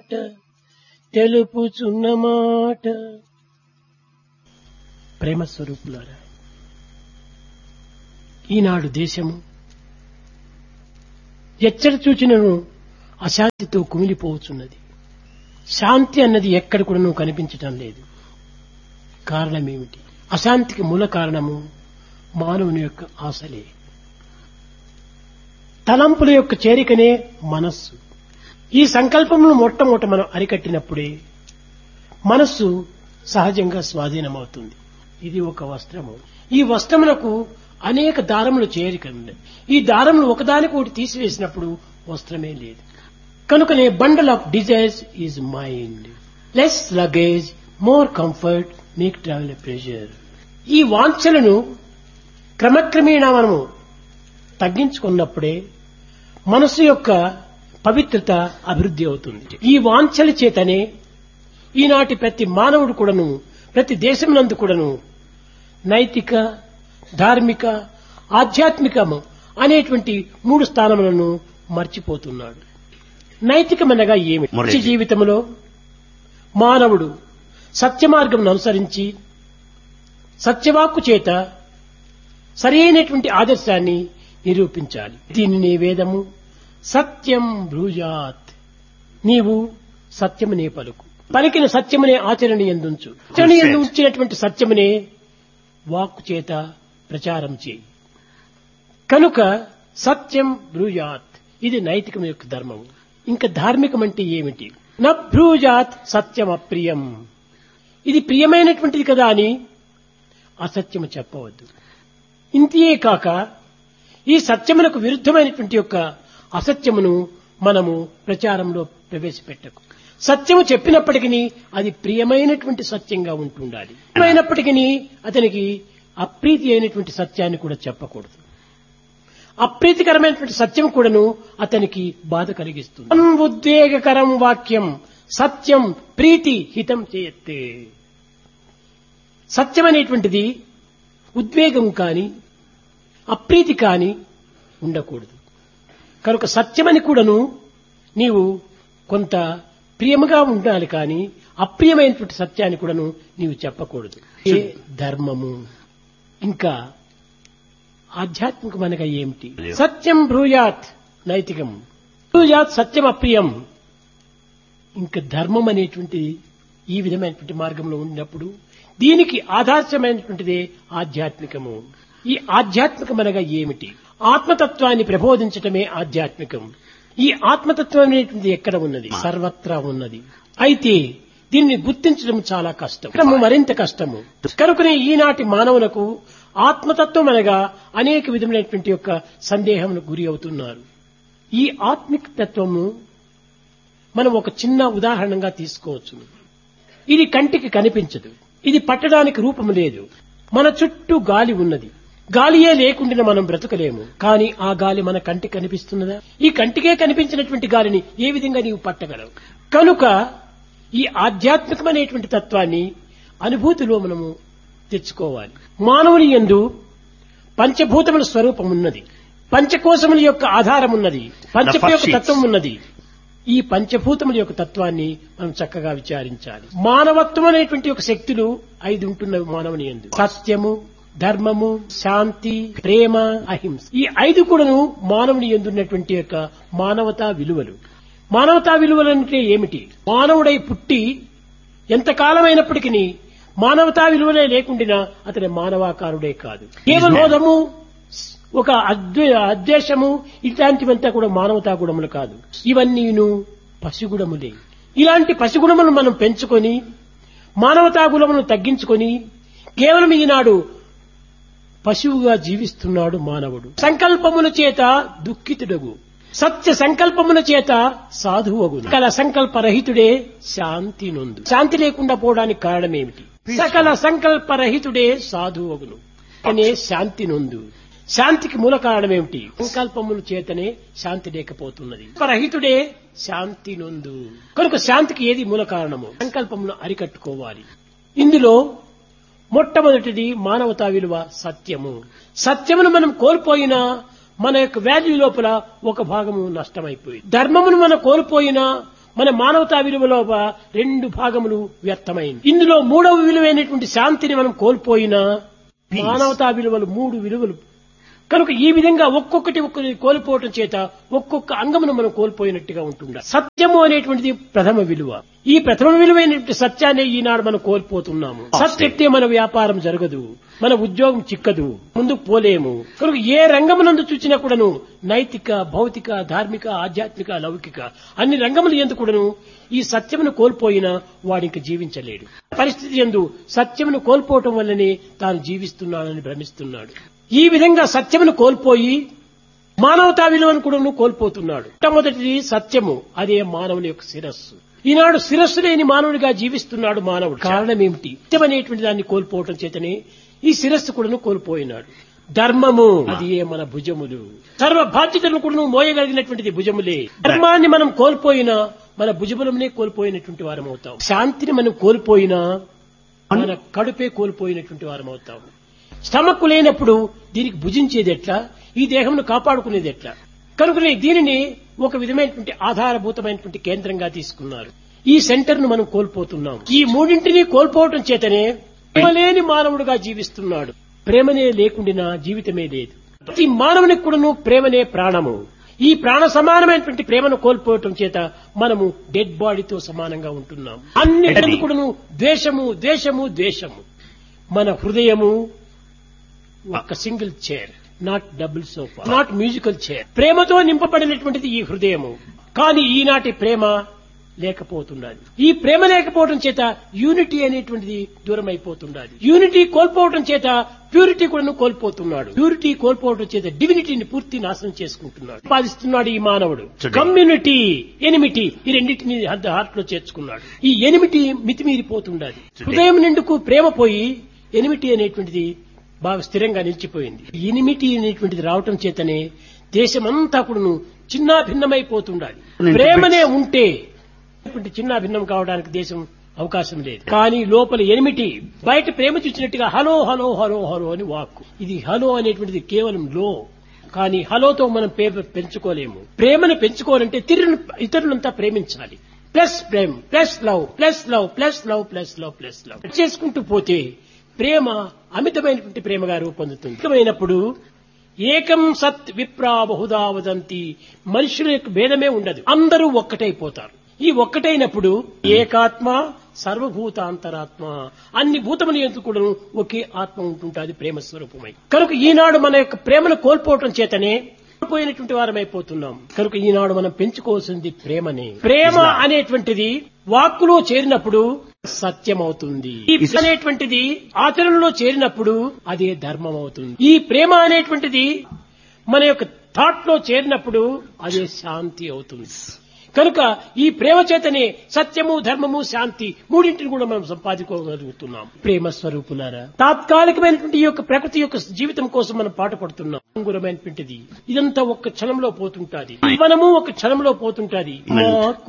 తెలుపుచున్న మాట ప్రేమ స్వరూపులారా ఈనాడు దేశము ఎచ్చట చూచినను అశాంతితో కుమిలిపోవచ్చున్నది శాంతి అన్నది ఎక్కడ కూడా కనిపించటం లేదు కారణమేమిటి అశాంతికి మూల కారణము మానవుని యొక్క ఆశలే తలంపుల యొక్క చేరికనే మనస్సు ఈ సంకల్పమును మొట్టమొదట మనం అరికట్టినప్పుడే మనస్సు సహజంగా స్వాధీనమవుతుంది ఇది ఒక వస్త్రము ఈ వస్త్రములకు అనేక దారములు చేరిక ఉన్నాయి ఈ దారములు ఒకదానికి ఒకటి తీసివేసినప్పుడు వస్త్రమే లేదు కనుకనే bundle of desires is mind less luggage more comfort make travel pressure ఈ వాంఛలను క్రమక్రమేణా మనము తగ్గించుకున్నప్పుడే మనసు యొక్క పవిత్రత అభివృద్ధి అవుతుంది ఈ వాంఛల చేతనే ఈనాటి ప్రతి మానవుడు కూడాను ప్రతి దేశమునందు కూడాను నైతిక ధార్మిక ఆధ్యాత్మికము అనేటువంటి మూడు స్థానములను మర్చిపోతున్నాడు నైతికమనగా ఏమిటి మరేది? నిత్య జీవితంలో మానవుడు సత్య మార్గం అనుసరించి సత్యవాక్కు చేత సరైనటువంటి ఆదర్శాన్ని నిరూపించాలి దీనిని వేదము సత్యం బ్రూజాత్ నీవు సత్యమునే పలుకు పలికిన సత్యమునే ఆచరణ ఎందుంచు ఆచరణ ఎందు ఉంచినటువంటి సత్యమునే వాక్కు చేత ప్రచారం చేయి కనుక సత్యం బ్రూజాత్ ఇది నైతికం యొక్క ధర్మం ఇంకా ధార్మికం అంటే ఏమిటి నభ్రూజాత్ సత్యం అప్రియం ఇది ప్రియమైనటువంటిది కదా అని అసత్యము చెప్పవద్దు ఇంతియే కాక ఈ సత్యమునకు విరుద్ధమైనటువంటి యొక్క అసత్యమును మనము ప్రచారంలో ప్రవేశపెట్టకు సత్యము చెప్పినప్పటికీ అది ప్రియమైనటువంటి సత్యంగా ఉంటుండాలి ప్రియమైనప్పటికీ అతనికి అప్రీతి అయినటువంటి సత్యాన్ని కూడా చెప్పకూడదు అప్రీతికరమైనటువంటి సత్యం కూడాను అతనికి బాధ కలిగిస్తుంది ఉద్వేగకరం వాక్యం సత్యం ప్రీతి హితం చేయత్తే సత్యం అనేటువంటిది ఉద్వేగం కాని అప్రీతి కాని ఉండకూడదు కనుక సత్యమని కూడాను నీవు కొంత ప్రియముగా ఉండాలి కానీ అప్రియమైనటువంటి సత్యాన్ని కూడాను నీవు చెప్పకూడదు ఏ ధర్మము ఇంకా ఆధ్యాత్మికం అనగా ఏమిటి సత్యం బ్రూయాత్ నైతికం బ్రూయాత్ సత్యం అప్రియం ఇంకా ధర్మం అనేటువంటి ఈ విధమైనటువంటి మార్గంలో ఉన్నప్పుడు దీనికి ఆదర్శమైనటువంటిదే ఆధ్యాత్మికము ఈ ఆధ్యాత్మికం అనగా ఏమిటి ఆత్మతత్వాన్ని ప్రబోధించటమే ఆధ్యాత్మికం ఈ ఆత్మతత్వం అనేటువంటిది ఎక్కడ ఉన్నది సర్వత్రా ఉన్నది అయితే దీన్ని గుర్తించడం చాలా కష్టం కష్టము, మరింత కష్టము కనుకనే ఈనాటి మానవులకు ఆత్మతత్వం అనగా అనేక విధమైనటువంటి యొక్క సందేహమును గురి అవుతున్నారు ఈ ఆత్మిక తత్వము మనం ఒక చిన్న ఉదాహరణగా తీసుకోవచ్చు ఇది కంటికి కనిపించదు ఇది పట్టడానికి రూపము లేదు మన చుట్టూ గాలి ఉన్నది గాలియే లేకుండా మనం బ్రతకలేము కానీ ఆ గాలి మన కంటికి కనిపిస్తున్నదా ఈ కంటికే కనిపించినటువంటి గాలిని ఏ విధంగా నీవు పట్టగలవు కనుక ఈ ఆధ్యాత్మికమైనటువంటి తత్వాన్ని అనుభూతిలో మనము తెచ్చుకోవాలి మానవుని యందు పంచభూతముల స్వరూపం ఉన్నది పంచకోశముల యొక్క ఆధారం ఉన్నది పంచ The first యొక్క sheets. తత్వం ఉన్నది ఈ పంచభూతముల యొక్క తత్వాన్ని మనం చక్కగా విచారించాలి మానవత్వం అనేటువంటి ఒక శక్తులు ఐదు ఉంటున్నవి మానవుని ఎందు సత్యము ధర్మము శాంతి ప్రేమ అహింస ఈ ఐదు కూడాను మానవుని ఎందున్నటువంటి యొక్క మానవతా విలువలు మానవతా విలువలు అంటే ఏమిటి మానవుడై పుట్టి ఎంతకాలమైనప్పటికీ మానవతా విలువలే లేకుండా అతని మానవాకారుడే కాదు కేవలం మోదము ఒక అద్వే అద్వేషము ఇట్లాంటివంతా కూడా మానవతా గుణములు కాదు ఇవన్నీను పసిగుణములే ఇలాంటి పసిగుణములను మనం పెంచుకొని మానవతా గుణములను తగ్గించుకొని కేవలం ఈనాడు పశువుగా జీవిస్తున్నాడు మానవుడు సంకల్పముల చేత దుఃఖితుడగు సత్య సంకల్పముల చేత సాధువగు సకల సంకల్పరహితుడే శాంతి నొందు శాంతి లేకుండా పోవడానికి కారణమేమిటి సకల సంకల్పరహితుడే సాధువగును అనే శాంతి నొందు శాంతికి మూల కారణం ఏమిటి సంకల్పముల చేతనే శాంతి లేకపోతున్నది రహితుడే శాంతి నొందు కనుక శాంతికి ఏది మూల కారణము సంకల్పమును అరికట్టుకోవాలి ఇందులో మొట్టమొదటిది మానవతా విలువ సత్యము సత్యమును మనం కోల్పోయినా మన యొక్క వాల్యూ లోపల ఒక భాగము నష్టమైపోయింది ధర్మమును మనం కోల్పోయినా మన మానవతా విలువలో రెండు భాగములు వ్యర్థమైంది ఇందులో మూడవ విలువైనటువంటి శాంతిని మనం కోల్పోయినా మానవతా విలువలు మూడు విలువలు కనుక ఈ విధంగా ఒక్కొక్కటి ఒక్కటి కోల్పోవటం చేత ఒక్కొక్క అంగమును మనం కోల్పోయినట్టుగా ఉంటుండ సత్యము అనేటువంటిది ప్రథమ విలువ ఈ ప్రథమ విలువైనటువంటి సత్యాన్ని ఈనాడు మనం కోల్పోతున్నాము సత్యతే మన వ్యాపారం జరగదు మన ఉద్యోగం చిక్కదు ముందుకు పోలేము కనుక ఏ రంగమునందు చూసినా కూడాను నైతిక భౌతిక ధార్మిక ఆధ్యాత్మిక లౌకిక అన్ని రంగములు ఎందుకు కూడాను ఈ సత్యమును కోల్పోయినా వాడింక జీవించలేడు పరిస్థితి ఎందు సత్యమును కోల్పోవటం వల్లనే తాను జీవిస్తున్నానని భ్రమిస్తున్నాడు ఈ విధంగా సత్యమును కోల్పోయి మానవతా విలువను కూడా కోల్పోతున్నాడు మొట్టమొదటిది సత్యము అదే మానవుని యొక్క శిరస్సు ఈనాడు శిరస్సు లేని మానవుడిగా జీవిస్తున్నాడు మానవుడు కారణం ఏమిటి సత్యం అనేటువంటి దాన్ని కోల్పోవటం చేతనే ఈ శిరస్సు కూడా కోల్పోయినాడు ధర్మము అది ఏ మన భుజములు సర్వ బాధ్యతలను కూడా మోయగలిగినటువంటిది భుజములే ధర్మాన్ని మనం కోల్పోయినా మన భుజములనే కోల్పోయినటువంటి వారం అవుతాం శాంతిని మనం కోల్పోయినా మన కడుపే కోల్పోయినటువంటి వారం అవుతాం స్టమక్ లేనప్పుడు దీనికి భుజించేది ఎట్లా ఈ దేహంను కాపాడుకునేది ఎట్లా కనుకనే దీనిని ఒక విధమైనటువంటి ఆధారభూతమైనటువంటి కేంద్రంగా తీసుకున్నారు ఈ సెంటర్ ను మనం కోల్పోతున్నాం ఈ మూడింటిని కోల్పోవటం చేతనే ప్రేమలేని మానవుడుగా జీవిస్తున్నాడు ప్రేమనే లేకుండినా జీవితమే లేదు ప్రతి మానవునికి కూడాను ప్రేమనే ప్రాణము ఈ ప్రాణ సమానమైనటువంటి ప్రేమను కోల్పోవటం చేత మనము డెడ్ బాడీతో సమానంగా ఉంటున్నాం అన్ని కూడాను ద్వేషము ద్వేషము ద్వేషము మన హృదయము ఒక single chair not double sofa not musical chair ప్రేమతో నింపబడినటువంటిది ఈ హృదయము కానీ ఈనాటి ప్రేమ లేకపోతున్నది ఈ ప్రేమ లేకపోవడం చేత యూనిటీ అనేటువంటిది దూరం అయిపోతున్నది యూనిటీ కోల్పోవడం చేత ప్యూరిటీ కూడా కోల్పోతున్నాడు ప్యూరిటీ కోల్పోవడం చేత డివినిటీని పూర్తి నాశనం చేసుకుంటున్నాడు పాదిస్తున్నాడు ఈ మానవుడు కమ్యూనిటీ ఎనిమిటీ ఈ రెండింటిని హార్ట్ లో చేర్చుకున్నాడు ఈ ఎనిమిటీ మితిమీరిపోతుండాలి హృదయం నిండుకు ప్రేమ పోయి ఎనిమిటీ అనేటువంటిది బాగా స్థిరంగా నిలిచిపోయింది ఎనిమిటీ అనేటువంటిది రావటం చేతనే దేశమంతా కూడాను చిన్నా భిన్నమైపోతుండాలి ప్రేమనే ఉంటే చిన్న భిన్నం కావడానికి దేశం అవకాశం లేదు కానీ లోపల ఎనిమిటి బయట ప్రేమ చూసినట్టుగా హలో హలో హలో హలో అని వాక్కు ఇది హలో అనేటువంటిది కేవలం లో కానీ హలోతో మనం ప్రేమ పెంచుకోలేము ప్రేమను పెంచుకోవాలంటే తిరిగి ఇతరులంతా ప్రేమించాలి ప్లస్ ప్రేమ్ plus love plus love plus love plus love plus love చేసుకుంటూ పోతే ప్రేమ అమితమైనటువంటి ప్రేమగా రూపొందుతుంది అమితమైనప్పుడు ఏకం సత్ విప్రా బహుదా వదంతి మనుషుల యొక్క భేదమే ఉండదు అందరూ ఒక్కటైపోతారు ఈ ఒక్కటైనప్పుడు ఏకాత్మ సర్వభూతాంతరాత్మ అన్ని భూతములు ఎందుకు కూడా ఒకే ఆత్మ ఉంటుంటుంది ప్రేమ స్వరూపమై కనుక ఈనాడు మన యొక్క ప్రేమను కోల్పోవటం చేతనే కోల్పోయినటువంటి వారమైపోతున్నాం కనుక ఈనాడు మనం పెంచుకోవాల్సింది ప్రేమనే ప్రేమ అనేటువంటిది వాక్కులో చేరినప్పుడు సత్యం అవుతుంది ఈ అనేటువంటిది ఆచరణలో చేరినప్పుడు అదే ధర్మం అవుతుంది ఈ ప్రేమ అనేటువంటిది మన యొక్క థాట్ లో చేరినప్పుడు అదే శాంతి అవుతుంది కనుక ఈ ప్రేమ చేతనే సత్యము ధర్మము శాంతి మూడింటిని కూడా మనం సంపాదించుకోగలుగుతున్నాం ప్రేమ స్వరూపులారా తాత్కాలికమైనటువంటి ఈ యొక్క ప్రకృతి యొక్క జీవితం కోసం మనం పాట పడుతున్నాం అంగురమైనటువంటిది ఇదంతా ఒక్క క్షణంలో పోతుంటాది మనము ఒక క్షణంలో పోతుంటాది